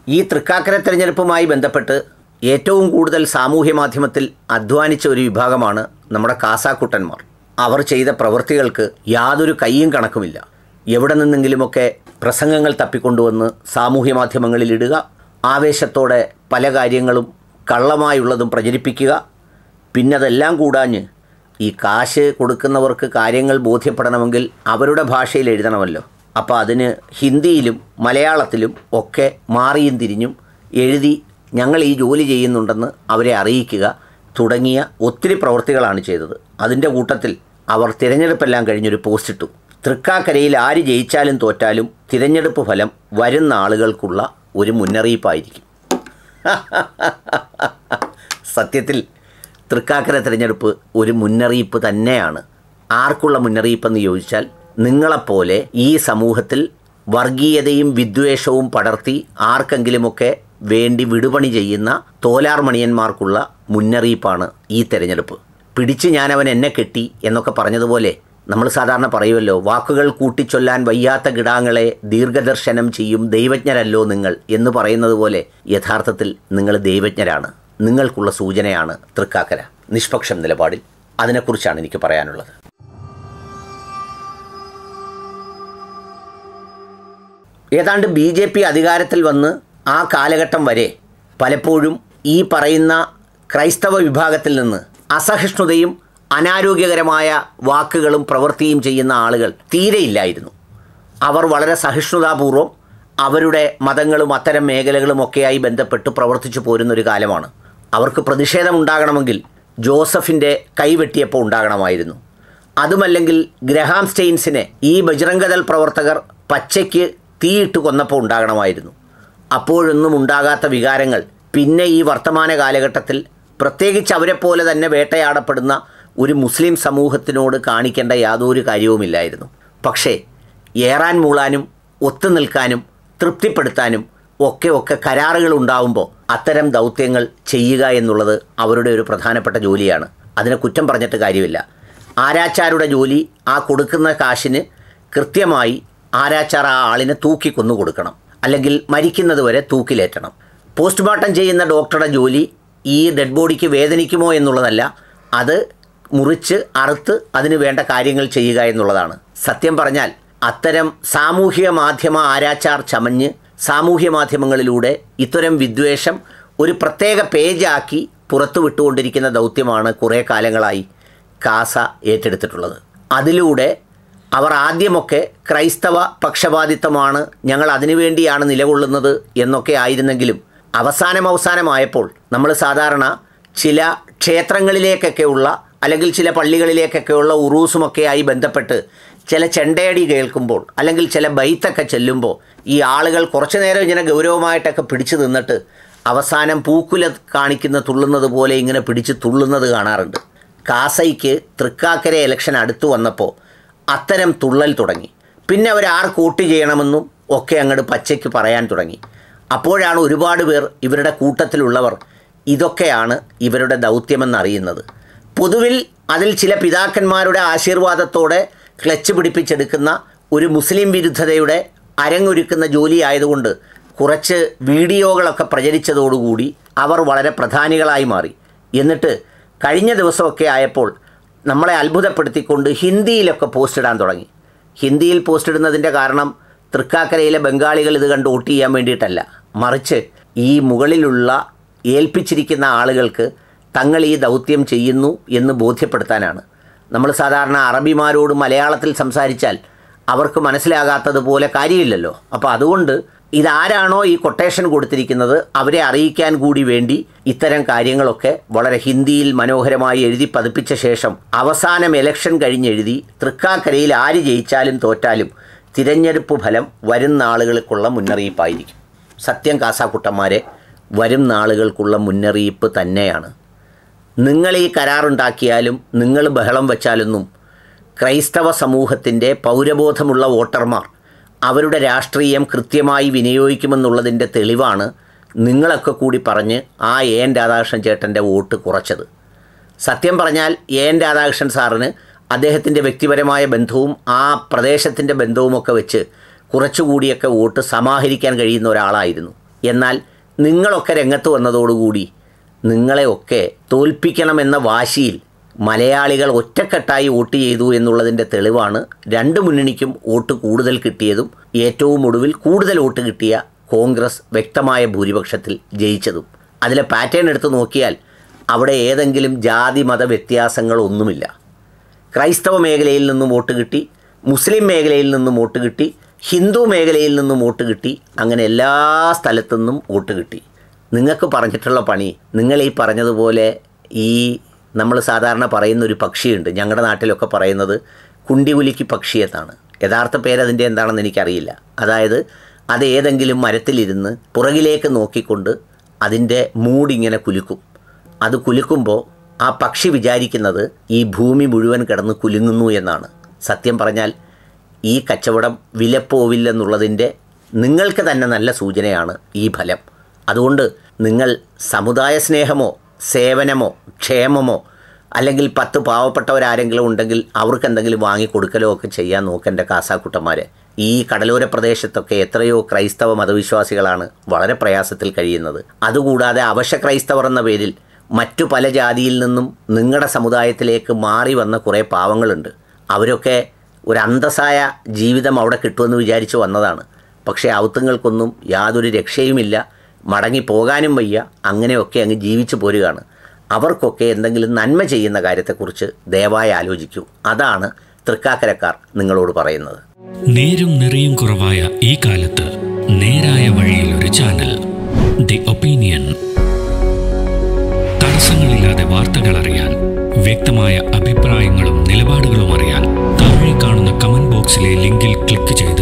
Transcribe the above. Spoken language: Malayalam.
ഈ തൃക്കാക്കര തെരഞ്ഞെടുപ്പുമായി ബന്ധപ്പെട്ട് ഏറ്റവും കൂടുതൽ സാമൂഹ്യ മാധ്യമത്തിൽ അധ്വാനിച്ച ഒരു വിഭാഗമാണ് നമ്മുടെ കാസാക്കുട്ടന്മാർ അവർ ചെയ്ത പ്രവൃത്തികൾക്ക് യാതൊരു കയ്യും കണക്കുമില്ല എവിടെ നിന്നെങ്കിലുമൊക്കെ പ്രസംഗങ്ങൾ തപ്പിക്കൊണ്ടുവന്ന് സാമൂഹ്യ മാധ്യമങ്ങളിൽ ഇടുക ആവേശത്തോടെ പല കാര്യങ്ങളും കള്ളമായുള്ളതും പ്രചരിപ്പിക്കുക പിന്നെ അതെല്ലാം കൂടാഞ്ഞ് ഈ കാശ് കൊടുക്കുന്നവർക്ക് കാര്യങ്ങൾ ബോധ്യപ്പെടണമെങ്കിൽ അവരുടെ ഭാഷയിൽ എഴുതണമല്ലോ അപ്പോൾ അതിന് ഹിന്ദിയിലും മലയാളത്തിലും ഒക്കെ മാറിയും തിരിഞ്ഞും എഴുതി ഞങ്ങൾ ഈ ജോലി ചെയ്യുന്നുണ്ടെന്ന് അവരെ അറിയിക്കുക തുടങ്ങിയ ഒത്തിരി പ്രവൃത്തികളാണ് ചെയ്തത് അതിൻ്റെ കൂട്ടത്തിൽ അവർ തിരഞ്ഞെടുപ്പെല്ലാം കഴിഞ്ഞൊരു പോസ്റ്റ് ഇട്ടു തൃക്കാക്കരയിൽ ആര് ജയിച്ചാലും തോറ്റാലും തിരഞ്ഞെടുപ്പ് ഫലം വരുന്ന ആളുകൾക്കുള്ള ഒരു മുന്നറിയിപ്പായിരിക്കും സത്യത്തിൽ തൃക്കാക്കര തിരഞ്ഞെടുപ്പ് ഒരു മുന്നറിയിപ്പ് തന്നെയാണ് ആർക്കുള്ള മുന്നറിയിപ്പെന്ന് ചോദിച്ചാൽ നിങ്ങളെപ്പോലെ ഈ സമൂഹത്തിൽ വർഗീയതയും വിദ്വേഷവും പടർത്തി ആർക്കെങ്കിലുമൊക്കെ വേണ്ടി വിടുപണി ചെയ്യുന്ന തോലാർ മണിയന്മാർക്കുള്ള മുന്നറിയിപ്പാണ് ഈ തെരഞ്ഞെടുപ്പ് പിടിച്ച് ഞാനവൻ എന്നെ കെട്ടി എന്നൊക്കെ പറഞ്ഞതുപോലെ നമ്മൾ സാധാരണ പറയുമല്ലോ വാക്കുകൾ കൂട്ടിച്ചൊല്ലാൻ വയ്യാത്ത കിടാങ്ങളെ ദീർഘദർശനം ചെയ്യും ദൈവജ്ഞരല്ലോ നിങ്ങൾ എന്ന് പറയുന്നത് പോലെ യഥാർത്ഥത്തിൽ നിങ്ങൾ ദൈവജ്ഞരാണ് നിങ്ങൾക്കുള്ള സൂചനയാണ് തൃക്കാക്കര നിഷ്പക്ഷം നിലപാടിൽ അതിനെക്കുറിച്ചാണ് എനിക്ക് പറയാനുള്ളത് ഏതാണ്ട് ബി ജെ പി അധികാരത്തിൽ വന്ന് ആ കാലഘട്ടം വരെ പലപ്പോഴും ഈ പറയുന്ന ക്രൈസ്തവ വിഭാഗത്തിൽ നിന്ന് അസഹിഷ്ണുതയും അനാരോഗ്യകരമായ വാക്കുകളും പ്രവൃത്തിയും ചെയ്യുന്ന ആളുകൾ തീരെയില്ലായിരുന്നു അവർ വളരെ സഹിഷ്ണുതാപൂർവം അവരുടെ മതങ്ങളും അത്തരം മേഖലകളും ഒക്കെയായി ബന്ധപ്പെട്ട് പ്രവർത്തിച്ചു പോരുന്നൊരു കാലമാണ് അവർക്ക് പ്രതിഷേധമുണ്ടാകണമെങ്കിൽ ജോസഫിൻ്റെ കൈവെട്ടിയപ്പോൾ ഉണ്ടാകണമായിരുന്നു അതുമല്ലെങ്കിൽ ഗ്രഹാം സ്റ്റെയിൻസിനെ ഈ ബജ്രംഗദൾ പ്രവർത്തകർ പച്ചയ്ക്ക് തീയിട്ട് കൊന്നപ്പോൾ ഉണ്ടാകണമായിരുന്നു അപ്പോഴൊന്നും ഉണ്ടാകാത്ത വികാരങ്ങൾ പിന്നെ ഈ വർത്തമാന കാലഘട്ടത്തിൽ പ്രത്യേകിച്ച് അവരെപ്പോലെ തന്നെ വേട്ടയാടപ്പെടുന്ന ഒരു മുസ്ലിം സമൂഹത്തിനോട് കാണിക്കേണ്ട യാതൊരു കാര്യവുമില്ലായിരുന്നു പക്ഷേ ഏറാൻ മൂളാനും ഒത്തുനിൽക്കാനും തൃപ്തിപ്പെടുത്താനും ഒക്കെ ഒക്കെ കരാറുകൾ ഉണ്ടാവുമ്പോൾ അത്തരം ദൗത്യങ്ങൾ ചെയ്യുക എന്നുള്ളത് അവരുടെ ഒരു പ്രധാനപ്പെട്ട ജോലിയാണ് അതിനെ കുറ്റം പറഞ്ഞിട്ട് കാര്യമില്ല ആരാച്ചാരുടെ ജോലി ആ കൊടുക്കുന്ന കാശിന് കൃത്യമായി ആരാച്ചാർ ആ ആളിനെ തൂക്കിക്കൊന്നു കൊടുക്കണം അല്ലെങ്കിൽ മരിക്കുന്നത് വരെ തൂക്കിലേറ്റണം പോസ്റ്റ്മോർട്ടം ചെയ്യുന്ന ഡോക്ടറുടെ ജോലി ഈ ഡെഡ് ബോഡിക്ക് വേദനിക്കുമോ എന്നുള്ളതല്ല അത് മുറിച്ച് അറുത്ത് അതിന് വേണ്ട കാര്യങ്ങൾ ചെയ്യുക എന്നുള്ളതാണ് സത്യം പറഞ്ഞാൽ അത്തരം സാമൂഹിക മാധ്യമ ആരാച്ചാർ ചമഞ്ഞ് സാമൂഹ്യ മാധ്യമങ്ങളിലൂടെ ഇത്തരം വിദ്വേഷം ഒരു പ്രത്യേക പേജാക്കി പുറത്തു വിട്ടുകൊണ്ടിരിക്കുന്ന ദൗത്യമാണ് കുറേ കാലങ്ങളായി കാസ ഏറ്റെടുത്തിട്ടുള്ളത് അതിലൂടെ അവർ ആദ്യമൊക്കെ ക്രൈസ്തവ പക്ഷപാതിത്വമാണ് ഞങ്ങൾ അതിനുവേണ്ടിയാണ് നിലകൊള്ളുന്നത് എന്നൊക്കെ ആയിരുന്നെങ്കിലും അവസാനം അവസാനമായപ്പോൾ നമ്മൾ സാധാരണ ചില ക്ഷേത്രങ്ങളിലേക്കൊക്കെയുള്ള അല്ലെങ്കിൽ ചില പള്ളികളിലേക്കൊക്കെയുള്ള ഉറൂസുമൊക്കെയായി ബന്ധപ്പെട്ട് ചില ചെണ്ടയടി കേൾക്കുമ്പോൾ അല്ലെങ്കിൽ ചില ബൈത്തൊക്കെ ചെല്ലുമ്പോൾ ഈ ആളുകൾ കുറച്ചു നേരം ഇങ്ങനെ ഗൗരവമായിട്ടൊക്കെ പിടിച്ചു നിന്നിട്ട് അവസാനം പൂക്കുല കാണിക്കുന്ന തുള്ളുന്നത് പോലെ ഇങ്ങനെ പിടിച്ച് തുള്ളുന്നത് കാണാറുണ്ട് കാസയ്ക്ക് തൃക്കാക്കര ഇലക്ഷൻ അടുത്തു വന്നപ്പോൾ അത്തരം തുള്ളൽ തുടങ്ങി പിന്നെ അവർ ആർ കൂട്ടി ചെയ്യണമെന്നും ഒക്കെ അങ്ങോട്ട് പച്ചയ്ക്ക് പറയാൻ തുടങ്ങി അപ്പോഴാണ് ഒരുപാട് പേർ ഇവരുടെ കൂട്ടത്തിലുള്ളവർ ഇതൊക്കെയാണ് ഇവരുടെ ദൗത്യമെന്നറിയുന്നത് പൊതുവിൽ അതിൽ ചില പിതാക്കന്മാരുടെ ആശീർവാദത്തോടെ ക്ലച്ച് പിടിപ്പിച്ചെടുക്കുന്ന ഒരു മുസ്ലിം വിരുദ്ധതയുടെ അരങ്ങൊരുക്കുന്ന ജോലി ആയതുകൊണ്ട് കുറച്ച് വീഡിയോകളൊക്കെ പ്രചരിച്ചതോടുകൂടി അവർ വളരെ പ്രധാനികളായി മാറി എന്നിട്ട് കഴിഞ്ഞ ദിവസമൊക്കെ ആയപ്പോൾ നമ്മളെ അത്ഭുതപ്പെടുത്തിക്കൊണ്ട് ഹിന്ദിയിലൊക്കെ പോസ്റ്റ് ഇടാൻ തുടങ്ങി ഹിന്ദിയിൽ പോസ്റ്റ് ഇടുന്നതിൻ്റെ കാരണം തൃക്കാക്കരയിലെ ബംഗാളികൾ ഇത് കണ്ട് വോട്ട് ചെയ്യാൻ വേണ്ടിയിട്ടല്ല മറിച്ച് ഈ മുകളിലുള്ള ഏൽപ്പിച്ചിരിക്കുന്ന ആളുകൾക്ക് തങ്ങൾ ഈ ദൗത്യം ചെയ്യുന്നു എന്ന് ബോധ്യപ്പെടുത്താനാണ് നമ്മൾ സാധാരണ അറബിമാരോട് മലയാളത്തിൽ സംസാരിച്ചാൽ അവർക്ക് മനസ്സിലാകാത്തതുപോലെ കാര്യമില്ലല്ലോ അപ്പോൾ അതുകൊണ്ട് ഇതാരാണോ ഈ കൊട്ടേഷൻ കൊടുത്തിരിക്കുന്നത് അവരെ അറിയിക്കാൻ കൂടി വേണ്ടി ഇത്തരം കാര്യങ്ങളൊക്കെ വളരെ ഹിന്ദിയിൽ മനോഹരമായി എഴുതി പതിപ്പിച്ച ശേഷം അവസാനം ഇലക്ഷൻ കഴിഞ്ഞെഴുതി തൃക്കാക്കരയിൽ ആര് ജയിച്ചാലും തോറ്റാലും തിരഞ്ഞെടുപ്പ് ഫലം വരും നാളുകൾക്കുള്ള മുന്നറിയിപ്പായിരിക്കും സത്യം കാസാക്കുട്ടന്മാരെ വരും നാളുകൾക്കുള്ള മുന്നറിയിപ്പ് തന്നെയാണ് നിങ്ങൾ ഈ കരാറുണ്ടാക്കിയാലും നിങ്ങൾ ബഹളം വച്ചാലൊന്നും ക്രൈസ്തവ സമൂഹത്തിൻ്റെ പൗരബോധമുള്ള വോട്ടർമാർ അവരുടെ രാഷ്ട്രീയം കൃത്യമായി വിനിയോഗിക്കുമെന്നുള്ളതിൻ്റെ തെളിവാണ് നിങ്ങളൊക്കെ കൂടി പറഞ്ഞ് ആ എ എൻ രാധാകൃഷ്ണൻ ചേട്ടൻ്റെ വോട്ട് കുറച്ചത് സത്യം പറഞ്ഞാൽ എ എൻ രാധാകൃഷ്ണൻ സാറിന് അദ്ദേഹത്തിൻ്റെ വ്യക്തിപരമായ ബന്ധവും ആ പ്രദേശത്തിൻ്റെ ബന്ധവുമൊക്കെ വെച്ച് കുറച്ചുകൂടിയൊക്കെ വോട്ട് സമാഹരിക്കാൻ കഴിയുന്ന ഒരാളായിരുന്നു എന്നാൽ നിങ്ങളൊക്കെ രംഗത്ത് വന്നതോടുകൂടി നിങ്ങളെയൊക്കെ തോൽപ്പിക്കണമെന്ന വാശിയിൽ മലയാളികൾ ഒറ്റക്കെട്ടായി വോട്ട് ചെയ്തു എന്നുള്ളതിൻ്റെ തെളിവാണ് രണ്ട് മുന്നണിക്കും വോട്ട് കൂടുതൽ കിട്ടിയതും ഏറ്റവും ഒടുവിൽ കൂടുതൽ വോട്ട് കിട്ടിയ കോൺഗ്രസ് വ്യക്തമായ ഭൂരിപക്ഷത്തിൽ ജയിച്ചതും അതിലെ പാറ്റേൺ എടുത്ത് നോക്കിയാൽ അവിടെ ഏതെങ്കിലും ജാതി മത വ്യത്യാസങ്ങളൊന്നുമില്ല ക്രൈസ്തവ മേഖലയിൽ നിന്നും വോട്ട് കിട്ടി മുസ്ലിം മേഖലയിൽ നിന്നും വോട്ട് കിട്ടി ഹിന്ദു മേഖലയിൽ നിന്നും വോട്ട് കിട്ടി അങ്ങനെ എല്ലാ സ്ഥലത്തു നിന്നും വോട്ട് കിട്ടി നിങ്ങൾക്ക് പറഞ്ഞിട്ടുള്ള പണി നിങ്ങൾ ഈ പറഞ്ഞതുപോലെ ഈ നമ്മൾ സാധാരണ പറയുന്ന ഒരു പക്ഷിയുണ്ട് ഞങ്ങളുടെ നാട്ടിലൊക്കെ പറയുന്നത് കുണ്ടികുലിക്ക് പക്ഷി എന്നാണ് യഥാർത്ഥ പേര് അതിൻ്റെ എന്താണെന്ന് എനിക്കറിയില്ല അതായത് അത് ഏതെങ്കിലും മരത്തിലിരുന്ന് പുറകിലേക്ക് നോക്കിക്കൊണ്ട് അതിൻ്റെ മൂടിങ്ങനെ കുലുക്കും അത് കുലുക്കുമ്പോൾ ആ പക്ഷി വിചാരിക്കുന്നത് ഈ ഭൂമി മുഴുവൻ കിടന്ന് കുലുങ്ങുന്നു എന്നാണ് സത്യം പറഞ്ഞാൽ ഈ കച്ചവടം വിലപ്പോവില്ലെന്നുള്ളതിൻ്റെ നിങ്ങൾക്ക് തന്നെ നല്ല സൂചനയാണ് ഈ ഫലം അതുകൊണ്ട് നിങ്ങൾ സമുദായ സ്നേഹമോ സേവനമോ ക്ഷേമമോ അല്ലെങ്കിൽ പത്ത് പാവപ്പെട്ടവരാരെങ്കിലും ഉണ്ടെങ്കിൽ അവർക്ക് എന്തെങ്കിലും വാങ്ങിക്കൊടുക്കലോ ഒക്കെ ചെയ്യാൻ നോക്കേണ്ട കാസാക്കുട്ടന്മാരെ ഈ കടലോര പ്രദേശത്തൊക്കെ എത്രയോ ക്രൈസ്തവ മതവിശ്വാസികളാണ് വളരെ പ്രയാസത്തിൽ കഴിയുന്നത് അതുകൂടാതെ അവശ ക്രൈസ്തവർ എന്ന പേരിൽ മറ്റു പല ജാതിയിൽ നിന്നും നിങ്ങളുടെ സമുദായത്തിലേക്ക് മാറി വന്ന കുറേ പാവങ്ങളുണ്ട് അവരൊക്കെ ഒരു അന്തസ്സായ ജീവിതം അവിടെ കിട്ടുമെന്ന് വിചാരിച്ച് വന്നതാണ് പക്ഷേ ഔത്തങ്ങൾക്കൊന്നും യാതൊരു രക്ഷയുമില്ല മടങ്ങി പോകാനും വയ്യ അങ്ങനെയൊക്കെ അങ്ങ് ജീവിച്ചു പോരുകയാണ് അവർക്കൊക്കെ എന്തെങ്കിലും നന്മ ചെയ്യുന്ന കാര്യത്തെക്കുറിച്ച് ദയവായി ആലോചിക്കൂ അതാണ് തൃക്കാക്കരക്കാർ നിങ്ങളോട് പറയുന്നത് നേരും നിറയും കുറവായ ഈ കാലത്ത് നേരായ വഴിയിൽ ഒരു ചാനൽ ദി ഒപ്പീനിയൻ തടസ്സങ്ങളില്ലാതെ വാർത്തകൾ അറിയാൻ വ്യക്തമായ അഭിപ്രായങ്ങളും നിലപാടുകളും അറിയാൻ താഴെ കാണുന്ന കമന്റ് ബോക്സിലെ ലിങ്കിൽ ക്ലിക്ക് ചെയ്ത്